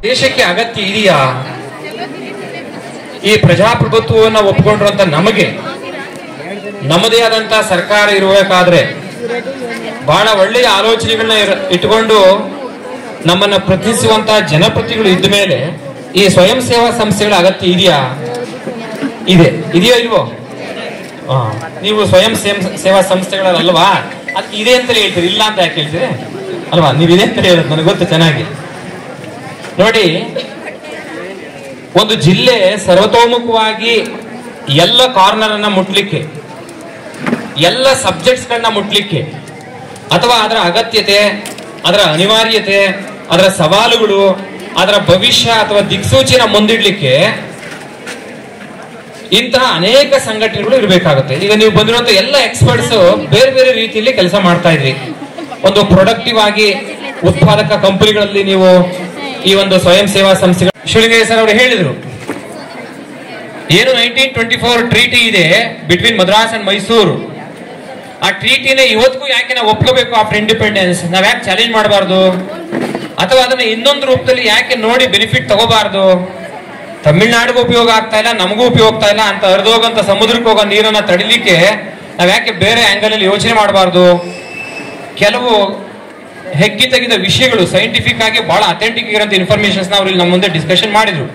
ದೇಶಕ್ಕೆ ಅಗತ್ಯ ಇದೆಯಾ ಈ ಪ್ರಜಾಪ್ರಭುತ್ವವನ್ನು ಒಪ್ಪಿಕೊಂಡಿರುವಂತ ನಮಗೆ ನಮ್ಮದೇ ಆದಂತ ಸರ್ಕಾರ ಇರಬೇಕಾದ್ರೆ ಬಹಳ ಒಳ್ಳೆಯ ಆಲೋಚನೆಗಳನ್ನ ಇರ- ಇಟ್ಕೊಂಡು ನಮ್ಮನ್ನ ಪ್ರತಿನಿಧಿಸುವಂತ ಜನಪ್ರತಿಗಳು ಇದ್ದ ಮೇಲೆ ಈ ಸ್ವಯಂ ಸೇವಾ ಸಂಸ್ಥೆಗಳ ಅಗತ್ಯ ಇದೆಯಾ ಇದೆ ಇದೆಯೋ ಇಲ್ವೋ ಆ, ನೀವು ಸ್ವಯಂ ಸೇಮ್- ಸೇವಾ ಸಂಸ್ಥೆಗಳಲ್ವಾ ಅದು ಇದೆ ಅಂತ ಹೇಳ್ತೀರಿ ಇಲ್ಲ ಅಂತ ಯಾಕೆ ಹೇಳ್ತೀರಿ ಅಲ್ವಾ ನೀವು ಇದೆ ಅಂತ ಹೇಳೋದು ನನಗೆ ಗೊತ್ತು ಚೆನ್ನಾಗಿ ನೋಡಿ ಒಂದು ಜಿಲ್ಲೆ ಸರ್ವತೋಮುಖವಾಗಿ ಎಲ್ಲ ಕಾರ್ನರ್ ಅನ್ನ ಮುಟ್ಲಿಕ್ಕೆ ಎಲ್ಲ ಸಬ್ಜೆಕ್ಟ್ಸ್ ಗಳನ್ನ ಮುಟ್ಲಿಕ್ಕೆ ಅಥವಾ ಅದರ ಅಗತ್ಯತೆ ಅದರ ಅನಿವಾರ್ಯತೆ ಅದರ ಸವಾಲುಗಳು ಅದರ ಭವಿಷ್ಯ ಅಥವಾ ದಿಕ್ಸೂಚಿನ ಮುಂದಿಡ್ಲಿಕ್ಕೆ ಇಂತಹ ಅನೇಕ ಸಂಘಟನೆಗಳು ಇರಬೇಕಾಗುತ್ತೆ ಈಗ ನೀವು ಬಂದಿರುವಂತ ಎಲ್ಲ ಎಕ್ಸ್ಪರ್ಟ್ಸ್ ಬೇರೆ ಬೇರೆ ರೀತಿಯಲ್ಲಿ ಕೆಲಸ ಮಾಡ್ತಾ ಇದ್ರಿ ಒಂದು ಪ್ರೊಡಕ್ಟಿವ್ ಆಗಿ ಉತ್ಪಾದಕ ಕಂಪನಿಗಳಲ್ಲಿ ನೀವು ಈ ಒಂದು ಸ್ವಯಂ ಸೇವಾ ಸಂಸ್ಥೆಗಳು ಶಿವಲಿಂಗಯ್ಯ ಸರ್ ಅವರು ಹೇಳಿದ್ರು ಏನು ನೈನ್ಟೀನ್ ಟ್ವೆಂಟಿ ಫೋರ್ ಟ್ರೀಟಿ ಇದೆ ಬಿಟ್ವೀನ್ ಮದ್ರಾಸ್ ಅಂಡ್ ಮೈಸೂರು ಆ ಟ್ರೀಟಿನ ಇವತ್ತಿಗೂ ಯಾಕೆ ನಾವು ಒಪ್ಕೋಬೇಕು ಆಫ್ಟರ್ ಇಂಡಿಪೆಂಡೆನ್ಸ್ ನಾವ್ ಯಾಕೆ ಚಾಲೆಂಜ್ ಮಾಡಬಾರ್ದು ಅಥವಾ ಅದನ್ನ ಇನ್ನೊಂದು ರೂಪದಲ್ಲಿ ಯಾಕೆ ನೋಡಿ ಬೆನಿಫಿಟ್ ತಗೋಬಾರ್ದು ತಮಿಳ್ನಾಡಿಗೂ ಉಪಯೋಗ ಆಗ್ತಾ ಇಲ್ಲ ನಮಗೂ ಉಪಯೋಗ ಆಗ್ತಾ ಇಲ್ಲ ಅಂತ ಹರಿದೋಗಂತ ಸಮುದ್ರಕ್ಕೆ ಹೋಗೋ ನೀರನ್ನ ತಡಿಲಿಕ್ಕೆ ನಾವ್ ಯಾಕೆ ಬೇರೆ ಆಂಗಲ್ ಅಲ್ಲಿ ಯೋಚನೆ ಮಾಡಬಾರ್ದು ಕೆಲವು ಹೆಕ್ಕಿ ತೆಗೆದ ವಿಷಯಗಳು ಸೈಂಟಿಫಿಕ್ ಆಗಿ ಬಹಳ ಅಥೆಂಟಿಕ್ ಇರೋಂಥ ಇನ್ಫಾರ್ಮೇಶನ್ಸ್ ನಾವು ಇಲ್ಲಿ ನಮ್ಮ ಮುಂದೆ ಡಿಸ್ಕಷನ್ ಮಾಡಿದ್ರು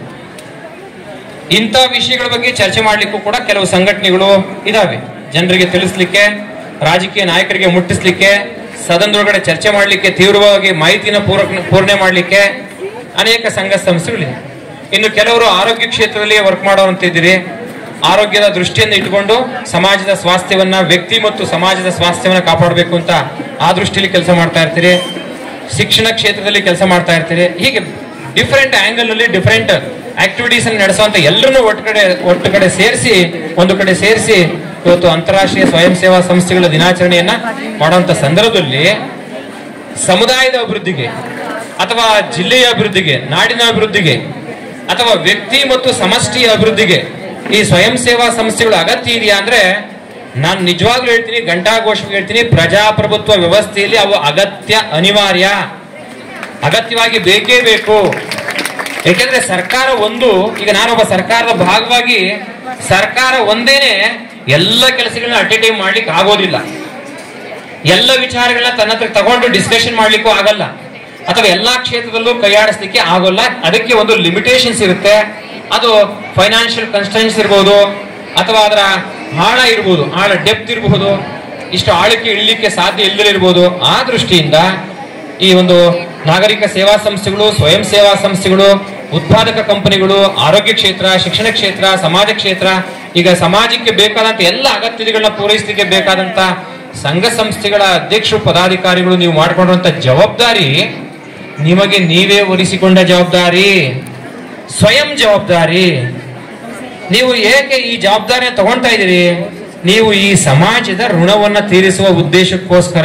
ಇಂಥ ವಿಷಯಗಳ ಬಗ್ಗೆ ಚರ್ಚೆ ಮಾಡ್ಲಿಕ್ಕೂ ಕೂಡ ಕೆಲವು ಸಂಘಟನೆಗಳು ಇದಾವೆ ಜನರಿಗೆ ತಿಳಿಸ್ಲಿಕ್ಕೆ ರಾಜಕೀಯ ನಾಯಕರಿಗೆ ಮುಟ್ಟಿಸ್ಲಿಕ್ಕೆ ಸದನದೊಳಗಡೆ ಚರ್ಚೆ ಮಾಡಲಿಕ್ಕೆ ತೀವ್ರವಾಗಿ ಮಾಹಿತಿನ ಪೂರಕ ಪೂರ್ಣೆ ಮಾಡಲಿಕ್ಕೆ ಅನೇಕ ಸಂಘ ಸಂಸ್ಥೆಗಳಿವೆ ಇನ್ನು ಕೆಲವರು ಆರೋಗ್ಯ ಕ್ಷೇತ್ರದಲ್ಲಿ ವರ್ಕ್ ಮಾಡೋರಂತಿದ್ದೀರಿ ಆರೋಗ್ಯದ ದೃಷ್ಟಿಯಿಂದ ಇಟ್ಕೊಂಡು ಸಮಾಜದ ಸ್ವಾಸ್ಥ್ಯವನ್ನ ವ್ಯಕ್ತಿ ಮತ್ತು ಸಮಾಜದ ಸ್ವಾಸ್ಥ್ಯವನ್ನ ಕಾಪಾಡಬೇಕು ಅಂತ ಆ ದೃಷ್ಟಿಯಲ್ಲಿ ಕೆಲಸ ಮಾಡ್ತಾ ಇರ್ತೀರಿ ಶಿಕ್ಷಣ ಕ್ಷೇತ್ರದಲ್ಲಿ ಕೆಲಸ ಮಾಡ್ತಾ ಇರ್ತೀರಿ ಹೀಗೆ ಡಿಫರೆಂಟ್ ಆಂಗಲ್ ಅಲ್ಲಿ ಡಿಫರೆಂಟ್ ಆಕ್ಟಿವಿಟೀಸ್ ಅನ್ನು ನಡೆಸುವಂತ ಎಲ್ಲರನ್ನೂ ಒಟ್ಟು ಕಡೆ ಒಟ್ಟು ಕಡೆ ಸೇರಿಸಿ ಒಂದು ಕಡೆ ಸೇರಿಸಿ ಇವತ್ತು ಅಂತಾರಾಷ್ಟ್ರೀಯ ಸ್ವಯಂ ಸೇವಾ ಸಂಸ್ಥೆಗಳ ದಿನಾಚರಣೆಯನ್ನ ಮಾಡುವಂತ ಸಂದರ್ಭದಲ್ಲಿ ಸಮುದಾಯದ ಅಭಿವೃದ್ಧಿಗೆ ಅಥವಾ ಜಿಲ್ಲೆಯ ಅಭಿವೃದ್ಧಿಗೆ ನಾಡಿನ ಅಭಿವೃದ್ಧಿಗೆ ಅಥವಾ ವ್ಯಕ್ತಿ ಮತ್ತು ಸಮಷ್ಟಿಯ ಅಭಿವೃದ್ಧಿಗೆ ಈ ಸ್ವಯಂ ಸೇವಾ ಸಂಸ್ಥೆಗಳು ಅಗತ್ಯ ಇದೆಯಾ ಅಂದ್ರೆ ನಾನು ನಿಜವಾಗ್ಲೂ ಹೇಳ್ತೀನಿ ಘಂಟಾಘೋಷವಾಗಿ ಹೇಳ್ತೀನಿ ಪ್ರಜಾಪ್ರಭುತ್ವ ವ್ಯವಸ್ಥೆಯಲ್ಲಿ ಅವು ಅಗತ್ಯ ಅನಿವಾರ್ಯ ಅಗತ್ಯವಾಗಿ ಬೇಕೇ ಬೇಕು ಏಕೆಂದ್ರೆ ಸರ್ಕಾರ ಒಂದು ಈಗ ನಾನೊಬ್ಬ ಸರ್ಕಾರದ ಭಾಗವಾಗಿ ಸರ್ಕಾರ ಒಂದೇನೆ ಎಲ್ಲ ಕೆಲಸಗಳನ್ನ ಅಟ್ ಎ ಟೈಮ್ ಮಾಡ್ಲಿಕ್ಕೆ ಆಗೋದಿಲ್ಲ ಎಲ್ಲ ವಿಚಾರಗಳನ್ನ ತನ್ನ ಹತ್ರ ತಗೊಂಡು ಡಿಸ್ಕಷನ್ ಮಾಡ್ಲಿಕ್ಕೂ ಆಗಲ್ಲ ಅಥವಾ ಎಲ್ಲಾ ಕ್ಷೇತ್ರದಲ್ಲೂ ಕೈಯಾಡಿಸ್ಲಿಕ್ಕೆ ಆಗೋಲ್ಲ ಅದಕ್ಕೆ ಒಂದು ಲಿಮಿಟೇಷನ್ಸ್ ಇರುತ್ತೆ ಅದು ಫೈನಾನ್ಷಿಯಲ್ ಕನ್ಸ್ಟೆನ್ಸ್ ಇರ್ಬೋದು ಅಥವಾ ಅದರ ಆಳ ಇರ್ಬೋದು ಆಳ ಡೆಪ್ತ್ ಇರಬಹುದು ಇಷ್ಟು ಆಳಕ್ಕೆ ಇಳಿಲಿಕ್ಕೆ ಸಾಧ್ಯ ಇಲ್ಲದಿರ್ಬೋದು ಆ ದೃಷ್ಟಿಯಿಂದ ಈ ಒಂದು ನಾಗರಿಕ ಸೇವಾ ಸಂಸ್ಥೆಗಳು ಸ್ವಯಂ ಸೇವಾ ಸಂಸ್ಥೆಗಳು ಉತ್ಪಾದಕ ಕಂಪನಿಗಳು ಆರೋಗ್ಯ ಕ್ಷೇತ್ರ ಶಿಕ್ಷಣ ಕ್ಷೇತ್ರ ಸಮಾಜ ಕ್ಷೇತ್ರ ಈಗ ಸಮಾಜಕ್ಕೆ ಬೇಕಾದಂತ ಎಲ್ಲ ಅಗತ್ಯತೆಗಳನ್ನ ಪೂರೈಸಲಿಕ್ಕೆ ಬೇಕಾದಂತ ಸಂಘ ಸಂಸ್ಥೆಗಳ ಅಧ್ಯಕ್ಷರು ಪದಾಧಿಕಾರಿಗಳು ನೀವು ಮಾಡಿಕೊಂಡಿರುವಂತ ಜವಾಬ್ದಾರಿ ನಿಮಗೆ ನೀವೇ ಒಲಿಸಿಕೊಂಡ ಜವಾಬ್ದಾರಿ ಸ್ವಯಂ ಜವಾಬ್ದಾರಿ ನೀವು ಏಕೆ ಈ ಜವಾಬ್ದಾರಿಯನ್ನು ತಗೊಳ್ತಾ ಇದ್ದೀರಿ ನೀವು ಈ ಸಮಾಜದ ಋಣವನ್ನ ತೀರಿಸುವ ಉದ್ದೇಶಕ್ಕೋಸ್ಕರ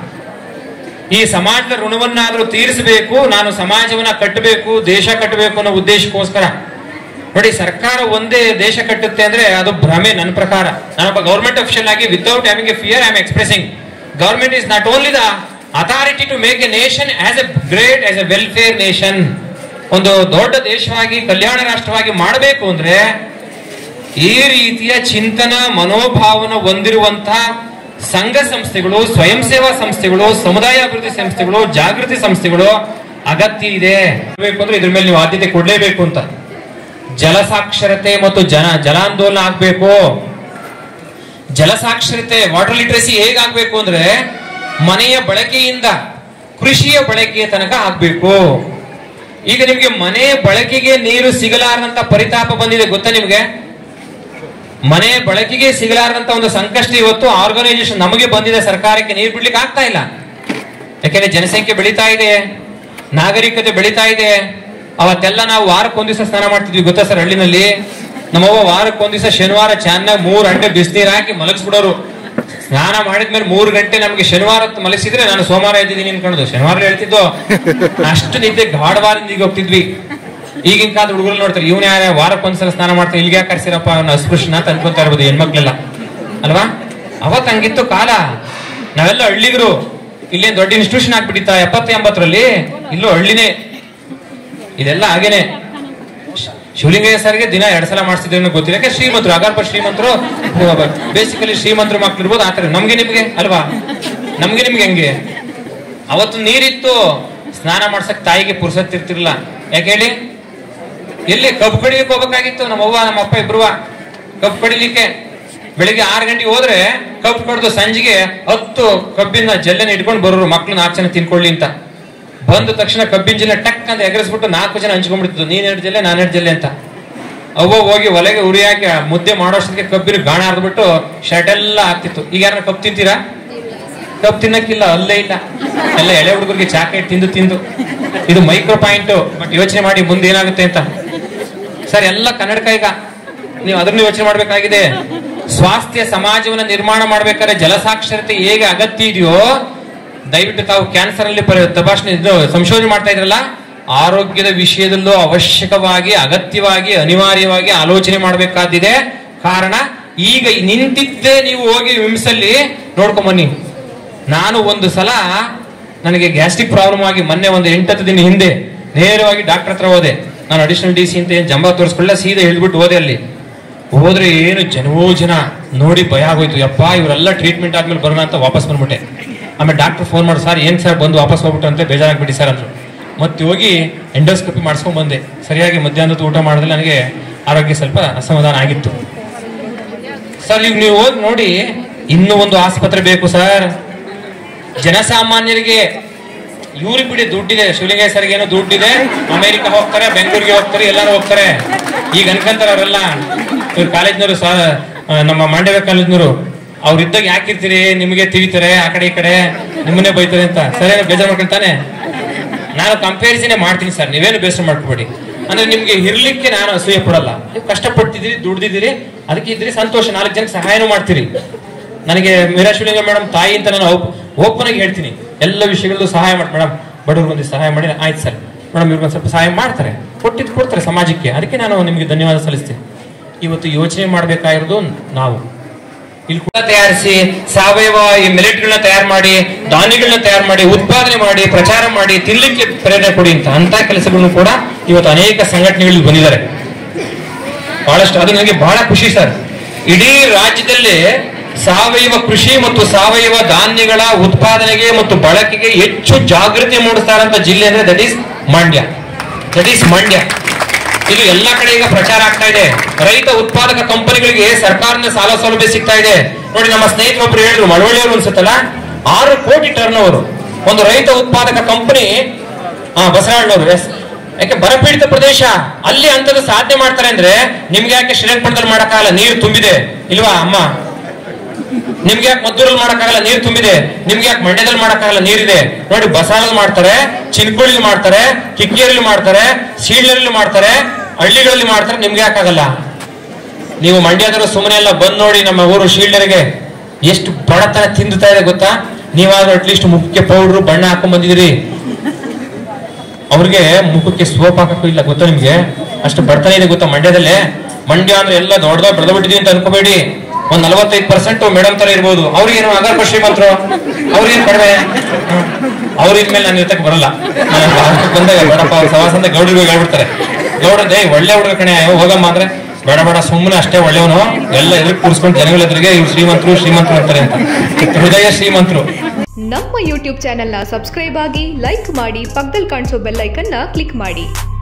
ಈ ಸಮಾಜದ ಋಣವನ್ನಾದ್ರೂ ತೀರಿಸಬೇಕು ನಾನು ಸಮಾಜವನ್ನ ಕಟ್ಟಬೇಕು ದೇಶ ಕಟ್ಟಬೇಕು ಅನ್ನೋ ಉದ್ದೇಶಕ್ಕೋಸ್ಕರ ನೋಡಿ ಸರ್ಕಾರ ಒಂದೇ ದೇಶ ಕಟ್ಟುತ್ತೆ ಅಂದ್ರೆ ಅದು ಭ್ರಮೆ ನನ್ನ ಪ್ರಕಾರ ನಾನೊಬ್ಬ ಗೌರ್ಮೆಂಟ್ ಅಫಿಷಿಯಲ್ ಆಗಿ without having a fear I am expressing government is not only the authority to make a nation as a great as a welfare nation ಒಂದು ದೊಡ್ಡ ದೇಶವಾಗಿ ಕಲ್ಯಾಣ ರಾಷ್ಟ್ರವಾಗಿ ಮಾಡಬೇಕು ಅಂದ್ರೆ ಈ ರೀತಿಯ ಚಿಂತನ ಮನೋಭಾವನ ಹೊಂದಿರುವಂತಹ ಸಂಘ ಸಂಸ್ಥೆಗಳು ಸ್ವಯಂ ಸೇವಾ ಸಂಸ್ಥೆಗಳು ಸಮುದಾಯ ಅಭಿವೃದ್ಧಿ ಸಂಸ್ಥೆಗಳು ಜಾಗೃತಿ ಸಂಸ್ಥೆಗಳು ಅಗತ್ಯ ಇದೆ ಬೇಕು ಅಂದ್ರೆ ಇದ್ರ ಮೇಲೆ ನೀವು ಆದ್ಯತೆ ಕೊಡ್ಲೇಬೇಕು ಅಂತ ಜಲಸಾಕ್ಷರತೆ ಮತ್ತು ಜನ ಜಲಾಂದೋಲನ ಆಗ್ಬೇಕು ಜಲಸಾಕ್ಷರತೆ ವಾಟರ್ ಲಿಟ್ರಸಿ ಹೇಗಾಗ್ಬೇಕು ಅಂದ್ರೆ ಮನೆಯ ಬಳಕೆಯಿಂದ ಕೃಷಿಯ ಬಳಕೆಯ ತನಕ ಆಗ್ಬೇಕು ಈಗ ನಿಮ್ಗೆ ಮನೆ ಬಳಕೆಗೆ ನೀರು ಸಿಗಲಾರದಂತ ಪರಿತಾಪ ಬಂದಿದೆ ಗೊತ್ತಾ ನಿಮ್ಗೆ ಮನೆ ಬಳಕೆಗೆ ಸಿಗಲಾರದಂತ ಒಂದು ಸಂಕಷ್ಟ ಇವತ್ತು ಆರ್ಗನೈಸೇಷನ್ ನಮಗೆ ಬಂದಿದೆ ಸರ್ಕಾರಕ್ಕೆ ನೀರು ಬಿಡ್ಲಿಕ್ಕೆ ಆಗ್ತಾ ಇಲ್ಲ ಯಾಕೆಂದ್ರೆ ಜನಸಂಖ್ಯೆ ಬೆಳೀತಾ ಇದೆ ನಾಗರಿಕತೆ ಬೆಳೀತಾ ಇದೆ ಅವತ್ತೆಲ್ಲ ನಾವು ವಾರಕ್ಕೊಂದ್ ದಿವಸ ಸ್ನಾನ ಮಾಡ್ತಿದ್ವಿ ಗೊತ್ತಾ ಸರ್ ಹಳ್ಳಿನಲ್ಲಿ ನಮ್ಮವ್ವ ವಾರಕ್ಕೊಂದ್ ದಿವಸ ಶನಿವಾರ ಚೆನ್ನಾಗಿ ಮೂರ್ ಗಂಟೆ ಬಿಸಿನೀರ್ ಹಾಕಿ ಮಲಗಿಸ್ಬಿಡೋರು ಸ್ನಾನ ಮಾಡಿದ್ಮೇಲೆ ಮೂರು ಗಂಟೆ ನಮ್ಗೆ ಶನಿವಾರ ಹೊತ್ತು ಮಲಗಿಸಿದ್ರೆ ನಾನು ಸೋಮವಾರ ಎದ್ದಿದ್ದೀನಿ ಅನ್ಕೊಂಡು ಶನಿವಾರ ಹೇಳ್ತಿದ್ದು ಅಷ್ಟು ನಿದ್ದೆ ಗಾಢವಾರದಿಂದ ಈಗ ಹೋಗ್ತಿದ್ವಿ ಈಗಿನ ಕಾಲದ ಹುಡುಗರು ನೋಡ್ತಾರೆ ಇವನ್ ಯಾರ ವಾರಕ್ಕೊಂದ್ಸಲ ಸ್ನಾನ ಮಾಡ್ತಾರೆ ಇಲ್ಲಿಗೆ ಯಾಕೆ ಕರ್ಸಿರಪ್ಪ ಅವನ ಅಸ್ಪೃಶ್ಯನ ಅಂತ ಅನ್ಕೊಂತಾ ಇರ್ಬೋದು ಹೆಣ್ಮಕ್ಳೆಲ್ಲ ಅಲ್ವಾ ಅವತ್ ಹಂಗಿತ್ತು ಕಾಲ ನಾವೆಲ್ಲ ಹಳ್ಳಿಗರು ಇಲ್ಲೇನ್ ದೊಡ್ಡ ಇನ್ಸ್ಟಿಟ್ಯೂಷನ್ ಆಗ್ಬಿಟ್ಟಿತ್ತ ಎಪ್ಪತ್ತ ಎಂಬತ್ತರಲ್ಲಿ ಇಲ್ಲೂ ಹಳ್ಳಿನೇ ಇದೆಲ್ಲ ಹಾಗೇನೆ ಶ್- ಶಿವಲಿಂಗಯ್ಯ ಸರ್ಗೆ ದಿನ ಎರಡ್ ಸಲ ಮಾಡಿಸಿದ್ರೆ ಗೊತ್ತಿಲ್ಲ ಯಾಕೆ ಶ್ರೀಮಂತರು ಅಗಾರ್ಪ ಶ್ರೀಮಂತರು ಬೇಸಿಕಲಿ ಶ್ರೀಮಂತರು ಮಕ್ಳು ಇರ್ಬೋದು ಆತರ ನಮ್ಗೆ ನಿಮ್ಗೆ ಅಲ್ವಾ ನಮ್ಗೆ ನಿಮ್ಗೆ ಹೆಂಗೆ ಅವತ್ತು ನೀರಿತ್ತು ಸ್ನಾನ ಮಾಡ್ಸಕ್ ತಾಯಿಗೆ ಪುರ್ಸತ್ತಿರ್ತಿರ್ಲಿಲ್ಲ ಯಾಕೆ ಹೇಳಿ ಎಲ್ಲಿ ಕಬ್ಬು ಕಡಿಲಿಕ್ಕೆ ಹೋಗ್ಬೇಕಾಗಿತ್ತು ನಮ್ಮ ಅವ್ವ ನಮ್ಮ ಅಪ್ಪ ಇಬ್ರುವ ಕಬ್ಬು ಕಡಿಲಿಕ್ಕೆ ಬೆಳಿಗ್ಗೆ ಆರು ಗಂಟೆಗೆ ಹೋದ್ರೆ ಕಬ್ಬು ಕಡ್ದು ಸಂಜೆಗೆ ಹತ್ತು ಕಬ್ಬಿನ ಜಲ್ಲೆನ ಇಟ್ಕೊಂಡು ಬರೋರು ಮಕ್ಳು ನಾಲ್ಕು ಜನ ತಿನ್ಕೊಳ್ಳಿ ಅಂತ ಬಂದ ತಕ್ಷಣ ಕಬ್ಬಿನ ಜಲ್ಲೆ ಟಕ್ ಅಂತ ಎಗರಿಸ್ಬಿಟ್ಟು ನಾಲ್ಕು ಜನ ಹಂಚ್ಕೊಂಡ್ಬಿಡ್ತಿದ್ದು ನೀನ್ ಎರಡು ಜಲ್ಲೆ ನಾನು ಎರಡು ಜಲ್ಲೆ ಅಂತ ಅವ್ವ ಹೋಗಿ ಒಲೆಗೆ ಉರಿ ಹಾಕಿ ಆ ಮುದ್ದೆ ಮಾಡೋಷ್ಟೊತ್ತಿಗೆ ಕಬ್ಬಿನ ಗಾಣ ಹರಿದ್ಬಿಟ್ಟು ಶರ್ಟ್ ಎಲ್ಲ ಆಗ್ತಿತ್ತು ಈಗ ಯಾರನ್ನ ಕಬ್ಬು ತಿಂತೀರಾ ಕಬ್ಬು ತಿನ್ನಕ್ಕಿಲ್ಲ ಅಲ್ಲೇ ಇಲ್ಲ ಎಲ್ಲ ಎಳೆ ಹುಡುಗರಿಗೆ ಚಾಕ್ಲೇಟ್ ತಿಂದು ತಿಂದು ಇದು ಮೈಕ್ರೋ ಪಾಯಿಂಟ್ ಬಟ್ ಯೋಚನೆ ಮಾಡಿ ಮುಂದೆ ಏನಾಗುತ್ತೆ ಅಂತ ಸರ್ ಎಲ್ಲ ಕನ್ನಡಕ ಈಗ ನೀವು ಅದನ್ನು ಯೋಚನೆ ಮಾಡ್ಬೇಕಾಗಿದೆ ಸ್ವಾಸ್ಥ್ಯ ಸಮಾಜವನ್ನ ನಿರ್ಮಾಣ ಮಾಡ್ಬೇಕಾದ್ರೆ ಜಲಸಾಕ್ಷರತೆ ಹೇಗೆ ಅಗತ್ಯ ಇದೆಯೋ ದಯವಿಟ್ಟು ತಾವು ಕ್ಯಾನ್ಸರ್ ಅಲ್ಲಿ ಪರಿ- ತಪಾಸಣೆ ಇದು ಸಂಶೋಧನೆ ಮಾಡ್ತಾ ಇದ್ರಲ್ಲ ಆರೋಗ್ಯದ ವಿಷಯದಲ್ಲೂ ಅವಶ್ಯಕವಾಗಿ ಅಗತ್ಯವಾಗಿ ಅನಿವಾರ್ಯವಾಗಿ ಆಲೋಚನೆ ಮಾಡಬೇಕಾದಿದೆ ಕಾರಣ ಈಗ ನಿಂತಿದ್ದೇ ನೀವು ಹೋಗಿ ವಿಮ್ಸಲ್ಲಿ ನೋಡ್ಕೊಂಡ್ ಬನ್ನಿ ನಾನು ಒಂದು ಸಲ ನನಗೆ ಗ್ಯಾಸ್ಟ್ರಿಕ್ ಪ್ರಾಬ್ಲಮ್ ಆಗಿ ಮೊನ್ನೆ ಒಂದು ಎಂಟತ್ತು ದಿನ ಹಿಂದೆ ನೇರವಾಗಿ ಡಾಕ್ಟರ್ ಹತ್ರ ಹೋದೆ ನಾನು ಅಡಿಷನಲ್ ಡಿ ಸಿ ಅಂತ ಏನ್ ಜಂಬ ತೋರಿಸ್ಕೊಳ್ಳ ಸೀದಾ ಇಳಿದ್ಬಿಟ್ಟು ಹೋದೆ ಅಲ್ಲಿ ಹೋದ್ರೆ ಏನು ಜನವೋ ಜನ ನೋಡಿ ಭಯ ಆಗೋಯ್ತು ಯಪ್ಪ ಇವರೆಲ್ಲ ಟ್ರೀಟ್ಮೆಂಟ್ ಆದ್ಮೇಲೆ ಬರೋಣ ಅಂತ ವಾಪಸ್ ಬಂದ್ಬಿಟ್ಟೆ ಆಮೇಲೆ ಡಾಕ್ಟರ್ ಫೋನ್ ಮಾಡಿ ಸರ್ ಏನ್ ಸರ್ ಬಂದು ವಾಪಸ್ ಹೋಗ್ಬಿಟ್ಟು ಅಂತ ಬೇಜಾರಾಗ್ಬಿಟ್ಟು ಸರ್ ಅಂದ್ರು ಮತ್ತೆ ಹೋಗಿ ಎಂಡೋಸ್ಕೋಪಿ ಮಾಡಿಸ್ಕೊಂಡ್ ಬಂದೆ ಸರಿಯಾಗಿ ಮಧ್ಯಾಹ್ನದ ಊಟ ಮಾಡಿದ್ರೆ ನನಗೆ ಆರೋಗ್ಯ ಸ್ವಲ್ಪ ಅಸಮಾಧಾನ ಆಗಿತ್ತು ಸರ್ ಈಗ ನೀವು ಹೋಗಿ ನೋಡಿ ಇನ್ನೂ ಒಂದು ಆಸ್ಪತ್ರೆ ಬೇಕು ಸರ್ ಜನಸಾಮಾನ್ಯರಿಗೆ ಇವ್ರಿಗೆ ಬಿಡಿ ದುಡ್ಡಿದೆ ಶಿವಲಿಂಗಯ್ಯ ಸರ್ಗೆ ಏನೋ ದುಡ್ಡಿದೆ ಅಮೆರಿಕ ಹೋಗ್ತಾರೆ ಬೆಂಗಳೂರಿಗೆ ಹೋಗ್ತಾರೆ ಎಲ್ಲರೂ ಹೋಗ್ತಾರೆ ಈಗ ಅನ್ಕಂತಾರೆ ಅವರೆಲ್ಲ ಇವ್ರು ಕಾಲೇಜ್ನವರು ಸಹ ಆ, ನಮ್ಮ ಮಂಡ್ಯ ಕಾಲೇಜ್ನವರು ಅವ್ರು ಇದ್ದಾಗ ಯಾಕಿರ್ತೀರಿ ನಿಮಗೆ ತಿಳಿತಾರೆ ಆ ಕಡೆ ಈ ಕಡೆ ನಿಮ್ಮನ್ನೇ ಬೈತಾರೆ ಅಂತ ಸರಿ ಬೇಜಾರು ಮಾಡ್ಕೊಂತಾನೆ ನಾನು ಕಂಪ್ಯಾರಿಸನ್ ಮಾಡ್ತೀನಿ ಸರ್ ನೀವೇನು ಬೇಸರ ಮಾಡ್ಕೋಬೇಡಿ ಅಂದ್ರೆ ನಿಮ್ಗೆ ಇರ್ಲಿಕ್ಕೆ ನಾನು ಅಸೂಯೆ ಪಡಲ್ಲ ನೀವು ಕಷ್ಟಪಡ್ತಿದ್ದೀರಿ ದುಡ್ದಿದ್ದೀರಿ ಅದಕ್ಕೆ ಇದ್ರಿ ಸಂತೋಷ ನಾಲ್ಕು ಜನಕ್ಕೆ ಸಹಾಯನೂ ಮಾಡ್ತೀರಿ ನನಗೆ ಮೀರಾ ಶಿವಲಿಂಗ ಮೇಡಮ್ ತಾಯಿ ಅಂತ ನಾನು ಓಪನ್ ಆಗಿ ಹೇಳ್ತೀನಿ ಎಲ್ಲ ವಿಷಯಗಳಲ್ಲೂ ಸಹಾಯ ಮಾಡಿ ಮೇಡಮ್ ಬಡವ್ರಿಗೆ ಒಂದು ಸಹಾಯ ಮಾಡಿ ಆಯ್ತು ಸರ್ ಮೇಡಮ್ ಇವ್ರಿಗೆ ಒಂದು ಸ್ವಲ್ಪ ಸಹಾಯ ಮಾಡ್ತಾರೆ ಕೊಟ್ಟಿದ್ದು ಕೊಡ್ತಾರೆ ಸಮಾಜಕ್ಕೆ ಅದಕ್ಕೆ ನಾನು ನಿಮಗೆ ಧನ್ಯವಾದ ಸಲ್ಲಿಸ್ತೀನಿ ಇವತ್ತು ಯೋಚನೆ ಮಾಡಬೇಕಾಗಿರೋದು ನಾವು ಇಲ್ಲಿ ಕೂಡ ತಯಾರಿಸಿ ಸಾವಯವ ಈ ಮಿಲೆಟ್ಗಳನ್ನ ತಯಾರು ಮಾಡಿ ಧಾನ್ಯಗಳನ್ನ ತಯಾರು ಮಾಡಿ ಉತ್ಪಾದನೆ ಮಾಡಿ ಪ್ರಚಾರ ಮಾಡಿ ತಿನ್ಲಿಕ್ಕೆ ಪ್ರೇರಣೆ ಕೊಡಿ ಅಂತ ಅಂತ ಕೆಲಸಗಳನ್ನು ಕೂಡ ಇವತ್ತು ಅನೇಕ ಸಂಘಟನೆಗಳು ಬಂದಿದ್ದಾರೆ ಬಹಳಷ್ಟು ಅದು ನನಗೆ ಬಹಳ ಖುಷಿ ಸರ್ ಇಡೀ ರಾಜ್ಯದಲ್ಲಿ ಸಾವಯವ ಕೃಷಿ ಮತ್ತು ಸಾವಯವ ಧಾನ್ಯಗಳ ಉತ್ಪಾದನೆಗೆ ಮತ್ತು ಬಳಕೆಗೆ ಹೆಚ್ಚು ಜಾಗೃತಿ ಮೂಡಿಸ್ತಾರಂತ ಜಿಲ್ಲೆ ಅಂದ್ರೆ that is Mandya that is Mandya ಇದು ಎಲ್ಲ ಕಡೆ ಈಗ ಪ್ರಚಾರ ಆಗ್ತಾ ಇದೆ ರೈತ ಉತ್ಪಾದಕ ಕಂಪನಿಗಳಿಗೆ ಸರ್ಕಾರದಿಂದ ಸಾಲ ಸೌಲಭ್ಯ ಸಿಗ್ತಾ ಇದೆ ನೋಡಿ ನಮ್ಮ ಸ್ನೇಹಿತರೊಬ್ರು ಹೇಳಿದ್ರು ಮಳವಳ್ಳಿಯವರು ಅನ್ಸುತ್ತಲ್ಲ ಆರು ಕೋಟಿ ಟರ್ನ್ ಓವರ್ ಒಂದು ರೈತ ಉತ್ಪಾದಕ ಕಂಪನಿ ಬಸವಣ್ಣವರು ಎಸ್ ಯಾಕೆ ಬರಪೀಡಿತ ಪ್ರದೇಶ ಅಲ್ಲಿ ಅಂತದ್ದು ಸಾಧನೆ ಮಾಡ್ತಾರೆ ಅಂದ್ರೆ ನಿಮ್ಗೆ ಯಾಕೆ ಶ್ರೀರಂಗಪಟ್ಟಣದಲ್ಲಿ ಮಾಡಕ್ಕಾಗಲ್ಲ ನೀರು ತುಂಬಿದೆ ಇಲ್ವಾ ಅಮ್ಮ ನಿಮ್ಗೆ ಯಾಕೆ ಮದ್ದೂರಲ್ಲಿ ಮಾಡಕ್ಕಾಗಲ್ಲ ನೀರು ತುಂಬಿದೆ ನಿಮ್ಗೆ ಯಾಕೆ ಮಂಡ್ಯದಲ್ಲಿ ಮಾಡಕ್ಕಾಗಲ್ಲ ನೀರಿದೆ ನೋಡಿ ಬಸಾಲಲ್ಲಿ ಮಾಡ್ತಾರೆ ಚಿನ್ಕುಳಿಲಿ ಮಾಡ್ತಾರೆ ಕಿಕ್ಕಿಯಲ್ಲಿ ಮಾಡ್ತಾರೆ ಸೀಳ್ನಲ್ಲಿ ಮಾಡ್ತಾರೆ ಹಳ್ಳಿಗಳಲ್ಲಿ ಮಾಡ್ತಾರೆ ನಿಮ್ಗೆ ಯಾಕಾಗಲ್ಲ ನೀವು ಮಂಡ್ಯದವರು ಸುಮ್ಮನೆ ಎಲ್ಲ ಬಂದ್ ನೋಡಿ ನಮ್ಮ ಊರು ಶೀಲ್ಡರ್ಗೆ ಎಷ್ಟು ಬಡತನ ತಿಂದುತ್ತಾ ಇದೆ ಗೊತ್ತಾ ನೀವಾದ್ರೂ ಅಟ್ಲೀಸ್ಟ್ ಮುಖಕ್ಕೆ ಪೌಡ್ರು ಬಣ್ಣ ಹಾಕೊಂಡ್ ಬಂದಿದ್ದೀರಿ ಅವ್ರಿಗೆ ಮುಖಕ್ಕೆ ಸೋಪ್ ಹಾಕಕ್ಕೂ ಇಲ್ಲ ಗೊತ್ತಾ ನಿಮ್ಗೆ ಅಷ್ಟು ಬಡತನ ಇದೆ ಗೊತ್ತಾ ಮಂಡ್ಯದಲ್ಲೇ ಮಂಡ್ಯ ಅಂದ್ರೆ ಎಲ್ಲ ದೊಡ್ಡದಾಗ ಬೆಳೆದ್ಬಿಟ್ಟಿದೀವಿ ಅಂತ ಅನ್ಕೋಬೇಡಿ ಒಂದ್ ನಲವತ್ತೈದು ಪರ್ಸೆಂಟ್ ಮೇಡಮ್ ತರ ಇರ್ಬೋದು ಅವ್ರಿಗೇನು ಅಗರ್ಭ ಶ್ರೀಮಂತರು ಅವ್ರಿಗೇನು ಕಡಿಮೆ ಅವ್ರ ಇದ್ಮೇಲೆ ನಾನು ಇರ್ತಕ್ಕೆ ಬರಲ್ಲ ನಾನು ಭಾರತಕ್ಕೆ ಬಂದಾಗ ಬೇಡಪ್ಪ ಅವ್ರ ಸವಾಸ ಅಂತ ಗೌಡ್ರಿಗೆ ಹೇಳ್ಬಿಡ್ತಾರೆ ಗೌಡ್ರದೇ ಒಳ್ಳೆ ಹುಡುಗ ಕಣೆ ಅಯ್ಯೋ, ಹೋಗಮ್ಮ ಅಂದ್ರೆ ಬೇಡ ಬೇಡ ಸುಮ್ಮನೆ ಅಷ್ಟೇ ಒಳ್ಳೆಯವನು ಎಲ್ಲ ಎದುರು ಕೂರಿಸ್ಕೊಂಡು ಜನಗಳ ಎದುರಿಗೆ ಇವ್ರು ಶ್ರೀಮಂತರು ಶ್ರೀಮಂತರು ಅಂತಾರೆ ಅಂತ ಹೃದಯ ಶ್ರೀಮಂತರು ನಮ್ಮ ಯೂಟ್ಯೂಬ್ ಚಾನೆಲ್ನ ಸಬ್ಸ್ಕ್ರೈಬ್ ಆಗಿ ಲೈಕ್ ಮಾಡಿ ಪಕ್ಕದಲ್ಲಿ ಕಾಣಿಸೋ ಬೆಲ್ ಐಕನ್ನ ಕ್ಲಿಕ್ ಮಾಡಿ